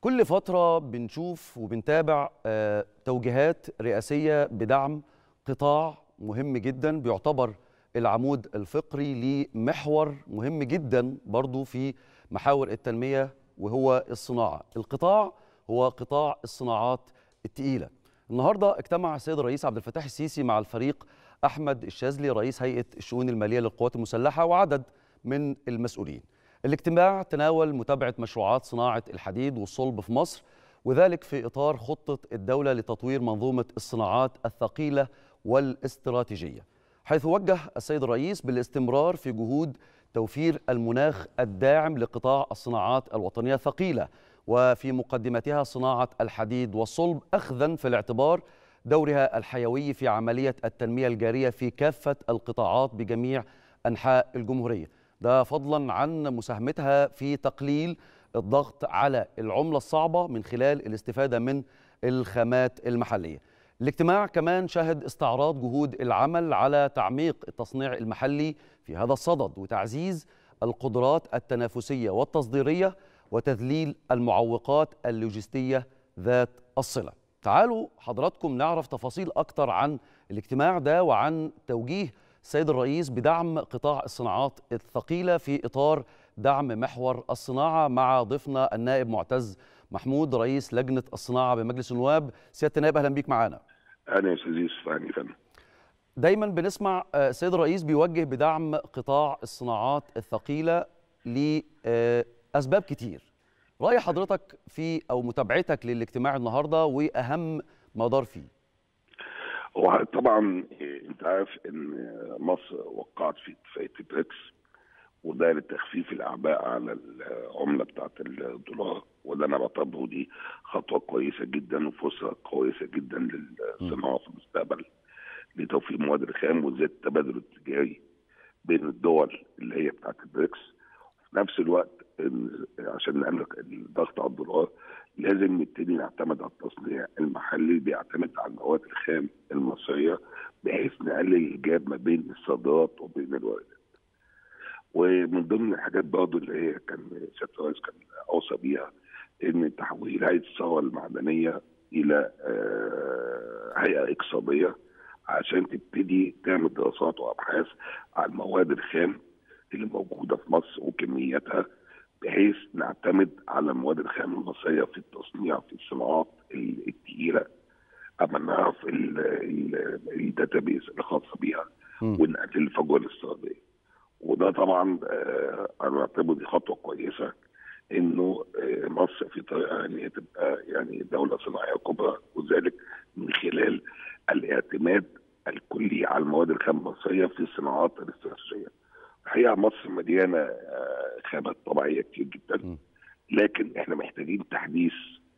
كل فترة بنشوف وبنتابع آه، توجيهات رئاسية بدعم قطاع مهم جدا بيعتبر العمود الفقري لمحور مهم جدا برضو في محاور التنمية وهو الصناعة القطاع هو قطاع الصناعات التقيلة النهاردة اجتمع السيد الرئيس عبد الفتاح السيسي مع الفريق أحمد الشاذلي رئيس هيئة الشؤون المالية للقوات المسلحة وعدد من المسؤولين الاجتماع تناول متابعة مشروعات صناعة الحديد والصلب في مصر وذلك في إطار خطة الدولة لتطوير منظومة الصناعات الثقيلة والاستراتيجية حيث وجه السيد الرئيس بالاستمرار في جهود توفير المناخ الداعم لقطاع الصناعات الوطنية الثقيلة وفي مقدمتها صناعة الحديد والصلب أخذا في الاعتبار دورها الحيوي في عملية التنمية الجارية في كافة القطاعات بجميع أنحاء الجمهورية ده فضلا عن مساهمتها في تقليل الضغط على العملة الصعبة من خلال الاستفادة من الخامات المحلية الاجتماع كمان شهد استعراض جهود العمل على تعميق التصنيع المحلي في هذا الصدد وتعزيز القدرات التنافسية والتصديرية وتذليل المعوقات اللوجستية ذات الصلة تعالوا حضراتكم نعرف تفاصيل أكتر عن الاجتماع ده وعن توجيه السيد الرئيس بدعم قطاع الصناعات الثقيلة في إطار دعم محور الصناعة مع ضيفنا النائب معتز محمود رئيس لجنة الصناعة بمجلس النواب سيادة النائب أهلا بيك معانا اهلا يا استاذ يوسف اهلا يا فندم دايما بنسمع آه، السيد الرئيس بيوجه بدعم قطاع الصناعات الثقيلة لأسباب كتير رأي حضرتك في أو متابعتك للاجتماع النهاردة وأهم ما دار فيه هو طبعا انت عارف ان مصر وقعت في اتفاقيه بريكس وده لتخفيف الاعباء على العمله بتاعت الدولار وده انا بعتبره دي خطوه كويسه جدا وفرصه كويسه جدا للصناعه في المستقبل لتوفير مواد الخام وزياده التبادل التجاري بين الدول اللي هي بتاعت البريكس في نفس الوقت إن عشان نعمل الضغط على الدولار لازم نبتدي نعتمد على التصنيع المحلي بيعتمد على المواد الخام المصريه بحيث نقلل الجاب ما بين الصادرات وبين الواردات. ومن ضمن الحاجات برضه اللي هي كان سياده الرئيس كان اوصى بيها ان تحويل هيئه الثروه المعدنيه الى آه، هيئه اقتصاديه عشان تبتدي تعمل دراسات وابحاث على المواد الخام اللي موجوده في مصر وكمياتها بحيث نعتمد على المواد الخام المصريه في التصنيع في الصناعات ال- التقيله اما نعرف الداتابيز الخاصه بيها مم. ونقلل الفجوه الاستيراديه وده طبعا آه، انا بعتبره دي خطوه كويسه انه آه، مصر في طريقها ان هي تبقى يعني دوله صناعيه كبرى وذلك من خلال الاعتماد الكلي على المواد الخام المصريه في الصناعات الاستراتيجيه. الحقيقه مصر مليانه آه، خامات طبيعيه كتير جدا م. لكن احنا محتاجين تحديث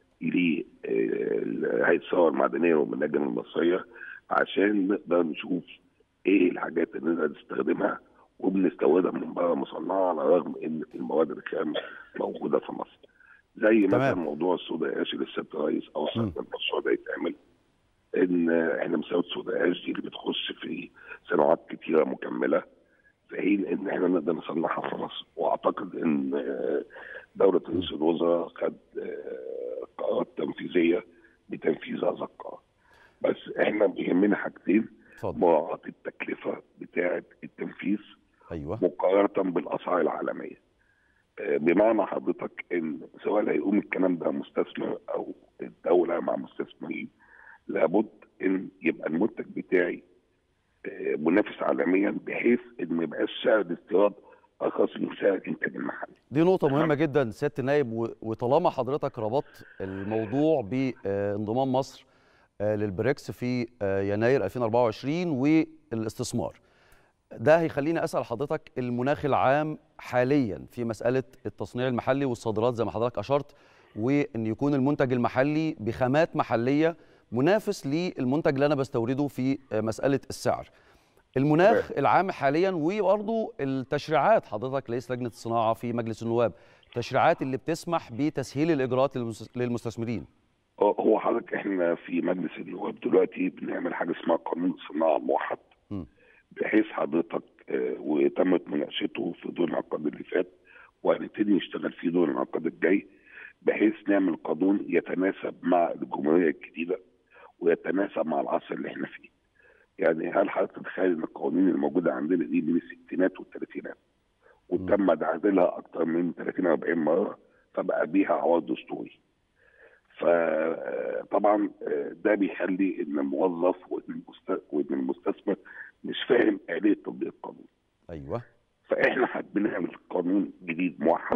لهيئه الثروه المعدنيه والمناجم المصريه عشان نقدر نشوف ايه الحاجات اللي نقدر نستخدمها وبنستوردها من بره مصنعه على الرغم ان المواد الخام موجوده في مصر. زي مثلا تمام. موضوع الصودا اش اللي السيد الرئيس اوصى م. ان المشروع ده يتعمل ان احنا مساواه صودا اش دي اللي بتخش في صناعات كتيره مكمله في حين ان احنا نقدر نصنعها في مصر واعتقد ان آه، دوله رئيس الوزراء خد آه، قرارات تنفيذيه بتنفيذ هذا القرار بس احنا بيهمنا حاجتين اتفضل مراعاه التكلفه بتاعه التنفيذ أيوه مقارنه بالاسعار العالميه آه، بمعنى حضرتك ان سواء هيقوم الكلام ده مستثمر او الدوله مع مستثمرين لابد ان يبقى المنتج بتاعي آه، منافس عالميا بحيث ان ما يبقاش سعر الاستيراد ارخص من سعر الانتاج المحلي. دي نقطة مهمة جدا سيادة النائب و- وطالما حضرتك ربطت الموضوع بانضمام مصر آه، للبريكس في آه، يناير 2024 والاستثمار ده هيخليني أسأل حضرتك المناخ العام حاليا في مسألة التصنيع المحلي والصادرات زي ما حضرتك أشرت وأن يكون المنتج المحلي بخامات محلية منافس للمنتج اللي أنا بستورده في آه، مسألة السعر المناخ العام حاليا وبرضه التشريعات حضرتك رئيس لجنه الصناعه في مجلس النواب التشريعات اللي بتسمح بتسهيل الاجراءات للمس- للمستثمرين هو- هو حضرتك احنا في مجلس النواب دلوقتي بنعمل حاجه اسمها قانون الصناعه الموحد م. بحيث حضرتك آه، وتمت مناقشته في دور العقد اللي فات وهنبتدي نشتغل فيه دور العقد الجاي بحيث نعمل قانون يتناسب مع الجمهوريه الجديده ويتناسب مع العصر اللي احنا فيه. يعني هل حضرتك تتخيل ان القوانين الموجوده عندنا دي من الستينات والثلاثينات وتم تعديلها اكثر من 30 40 مره فبقى بيها عوار دستوري. فطبعا ده بيخلي ان الموظف وان المستثمر مش فاهم آلية تطبيق القانون. ايوه فاحنا بنعمل قانون جديد موحد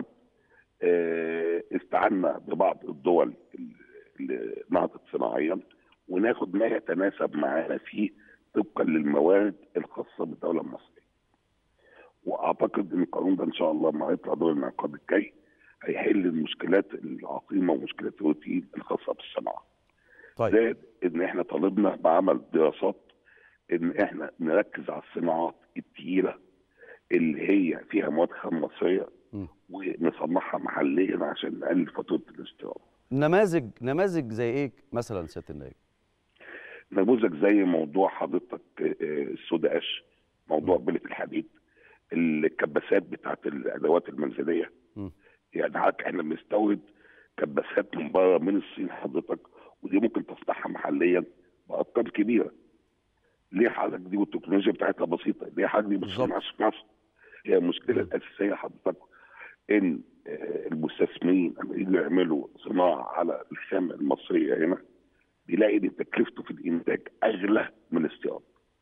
استعنا ببعض الدول اللي نهضت صناعيا وناخد ما يتناسب معانا فيه طبقا للموارد الخاصه بالدوله المصريه. واعتقد ان القانون ده ان شاء الله لما يطلع دور الانعقاد الجاي هيحل المشكلات العقيمه ومشكلات الروتين الخاصه بالصناعه. طيب زائد ان احنا طالبنا بعمل دراسات ان احنا نركز على الصناعات الثقيله اللي هي فيها مواد خام مصريه م. ونصنعها محليا عشان نقلل فاتوره الاستيراد. نماذج نماذج زي ايه مثلا سياده النائب؟ نموذج زي موضوع حضرتك آه، السودا اش موضوع بلة الحديد الكباسات بتاعت الادوات المنزليه م. يعني حضرتك احنا بنستورد كباسات من بره من الصين حضرتك ودي ممكن تصنعها محليا بارقام كبيره ليه حضرتك دي والتكنولوجيا بتاعتها بسيطه ليه حضرتك دي ما بالظبط. بتصنعش في مصر هي المشكله م. الاساسيه حضرتك ان آه، المستثمرين لما يجوا يعملوا صناعه على الخامه المصريه هنا بيلاقي ان تكلفته في الانتاج اغلى من الاستيراد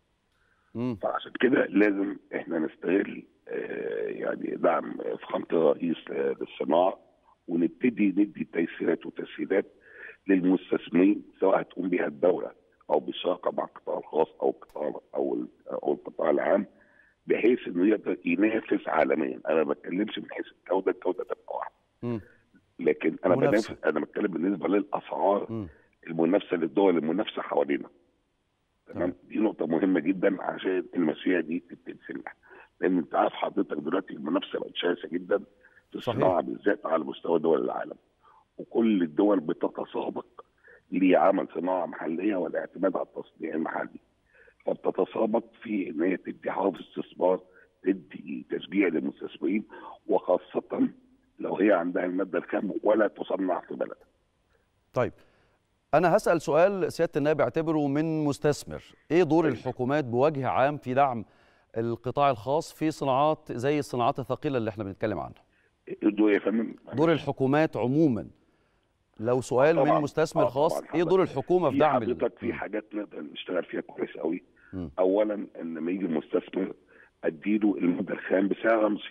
مم. فعشان كده لازم احنا نستغل آه، يعني دعم فخامه الرئيس آه، للصناعه ونبتدي ندي تيسيرات وتسهيلات للمستثمرين سواء هتقوم بها الدوله او بالشراكه مع القطاع الخاص او القطاع او ال- او القطاع العام بحيث انه يقدر ينافس عالميا انا ما بتكلمش من حيث الجوده الجوده تبقى واحده مم. لكن انا منافسة. بنافس انا بتكلم بالنسبه للاسعار مم. المنافسه للدول المنافسه حوالينا تمام دي نقطه مهمه جدا عشان المشاريع دي تبتدي تنجح لان انت عارف حضرتك دلوقتي المنافسه بقت شرسه جدا في صحيح. الصناعه بالذات على مستوى دول العالم وكل الدول بتتسابق لعمل صناعه محليه والاعتماد على التصنيع المحلي فبتتسابق في ان هي تدي حافز استثمار تدي تشجيع للمستثمرين وخاصه لو هي عندها الماده الخام ولا تصنع في بلدها طيب انا هسال سؤال سياده النائب اعتبره من مستثمر ايه دور الحكومات بوجه عام في دعم القطاع الخاص في صناعات زي الصناعات الثقيله اللي احنا بنتكلم عنها دول يا فندم دور الحكومات عموما لو سؤال طبعاً. من مستثمر آه، خاص طبعاً. ايه دور الحكومه في في دعم ال- حضرتك في حاجات نقدر نشتغل فيها كويس قوي مم. اولا ان لما يجي المستثمر اديله الماده الخام بسعر رمزي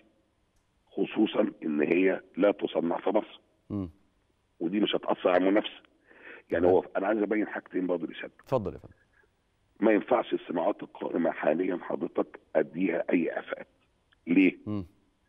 خصوصا ان هي لا تصنع في مصر مم. ودي مش هتاثر على المنافسه يعني تمام. هو انا عايز ابين حاجتين برضه لسيادتك اتفضل يا فندم ما ينفعش الصناعات القائمه حاليا حضرتك اديها اي اعفاءات ليه؟ مم.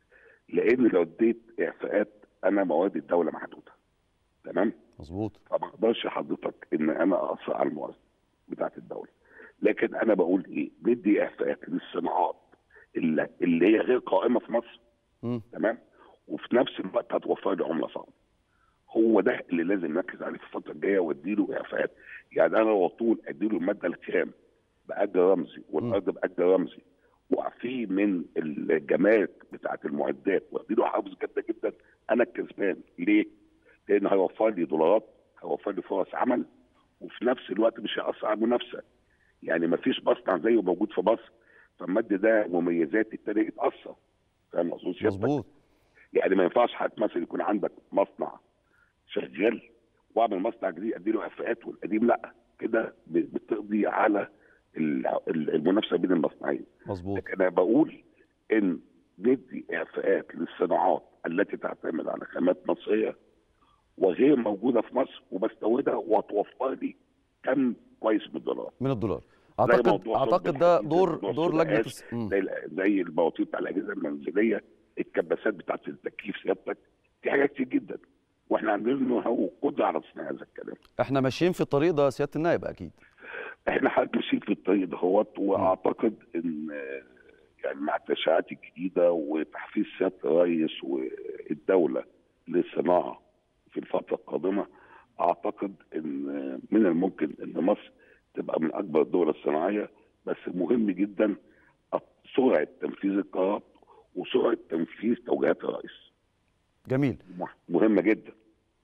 لان لو اديت اعفاءات انا مواد الدوله محدوده تمام؟ مظبوط فما اقدرش حضرتك ان انا اقصر على الموازنه بتاعت الدوله لكن انا بقول ايه ندي اعفاءات للصناعات اللي, اللي هي غير قائمه في مصر مم. تمام وفي نفس الوقت هتوفر لي عمله صعبه هو ده اللي لازم نركز عليه في الفتره الجايه واديله اعفاءات يعني انا على طول اديله الماده الخام باجر رمزي والارض باجر رمزي وفي من الجمارك بتاعت المعدات واديله حافز جدا جدا انا الكسبان ليه؟ لان هيوفر لي دولارات هيوفر لي فرص عمل وفي نفس الوقت مش هيأثر على المنافسه يعني ما فيش مصنع زيه موجود في مصر فالمادة ده مميزات التانية يتأثر فاهم مقصود سيادتك؟ مظبوط يعني ما ينفعش حضرتك مثلا يكون عندك مصنع شغال واعمل مصنع جديد اديله اعفاءات والقديم لا كده ب- بتقضي على ال- ال- المنافسه بين المصنعين مظبوط لكن انا بقول ان ندي اعفاءات للصناعات التي تعتمد على خامات مصريه وغير موجوده في مصر وبستوردها وهتوفر لي كم كويس من الدولار من الدولار زي اعتقد موضوع اعتقد صلب ده الحديد، دور موضوع دور السودا لجنه آش، الس- مم. زي ال- زي البواطير بتاع الاجهزه المنزليه الكباسات بتاعت التكييف سيادتك في حاجات كتير جدا واحنا عندنا هو قدره على تصنيع هذا الكلام احنا ماشيين في الطريق ده سياده النائب اكيد احنا حضرتك ماشيين في الطريق دهوت واعتقد ان آه، يعني مع التشريعات الجديده وتحفيز سياده الرئيس والدوله للصناعه في الفتره القادمه اعتقد ان آه، من الممكن ان مصر تبقى من اكبر الدول الصناعيه بس مهم جدا سرعه تنفيذ القرارات وسرعه تنفيذ توجيهات الرئيس جميل مهمه جدا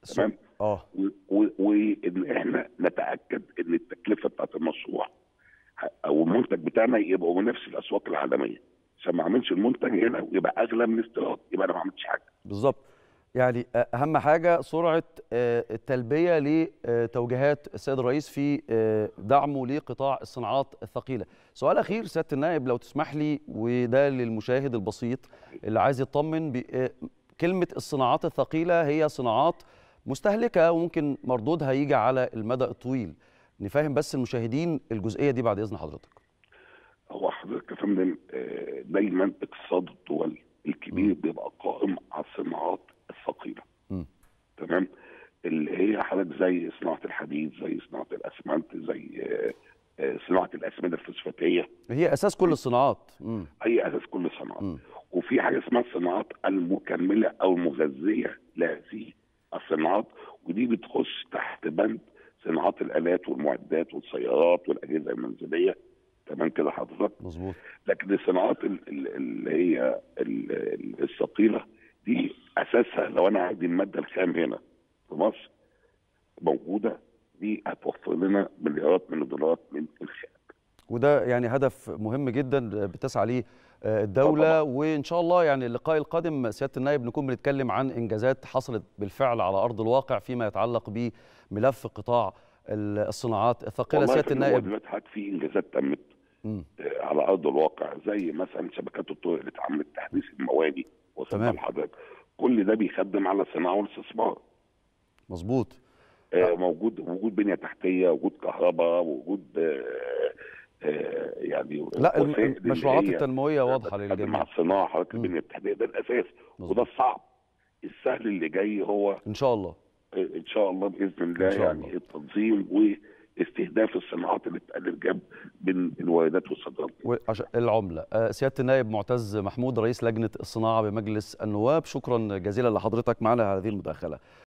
تمام اه و- و- وان احنا نتاكد ان التكلفه بتاعت المشروع ه- او المنتج بتاعنا يبقى منافس الاسواق العالميه عشان ما اعملش المنتج هنا ويبقى اغلى من الاستيراد يبقى انا ما عملتش حاجه بالظبط يعني اهم حاجه سرعه آه، التلبيه لتوجيهات السيد الرئيس في آه، دعمه لقطاع الصناعات الثقيله سؤال اخير سياده النائب لو تسمح لي وده للمشاهد البسيط اللي عايز يطمن ب- آه، كلمه الصناعات الثقيله هي صناعات مستهلكه وممكن مردودها يجي على المدى الطويل نفهم بس المشاهدين الجزئيه دي بعد اذن حضرتك هو حضرتك يا فندم آه، دايما اقتصاد الدول الكبير بيبقى قائم على الصناعات الثقيله مم. تمام اللي هي حضرتك زي صناعه الحديد زي صناعه الاسمنت زي آه، آه، صناعه الاسمده الفوسفاتيه هي اساس كل الصناعات مم. هي اساس كل الصناعات مم. وفي حاجه اسمها الصناعات المكمله او المغذيه لهذه الصناعات ودي بتخش تحت بند صناعات الالات والمعدات والسيارات والاجهزه المنزليه تمام كده حضرتك مظبوط لكن الصناعات ال- ال- اللي هي ال- ال- الثقيله دي اساسها لو انا عندي الماده الخام هنا في مصر موجوده دي هتوفر لنا مليارات من الدولارات من الخام وده يعني هدف مهم جدا بتسعى ليه آه، الدولة وإن شاء الله يعني اللقاء القادم سيادة النائب نكون بنتكلم عن إنجازات حصلت بالفعل على أرض الواقع فيما يتعلق بملف قطاع ال- الصناعات الثقيلة والله سيادة في الوقت النائب دلوقتي حضرتك في انجازات تمت مم. آه، على ارض الواقع زي مثلا شبكات الطرق اللي اتعملت تحديث المواني واخد تمام. بال حضرتك كل ده بيخدم على الصناعه والاستثمار مظبوط آه، موجود وجود بنيه تحتيه وجود كهرباء وجود آه، آه، يعني لا الم- وسائل اللي المشروعات هي التنموية واضحة بتخدم مع للجميع الصناعه حضرتك مم. البنيه التحتيه ده الاساس مظبوط. وده الصعب السهل اللي جاي هو إن شاء الله آه، ان شاء الله باذن الله إن شاء يعني الله. التنظيم واستهداف الصناعات اللي تقلل جنب بين الواردات والصادرات وعش- العملة آه، سيادة النائب معتز محمود رئيس لجنة الصناعة بمجلس النواب شكرا جزيلا لحضرتك معنا على هذه المداخلة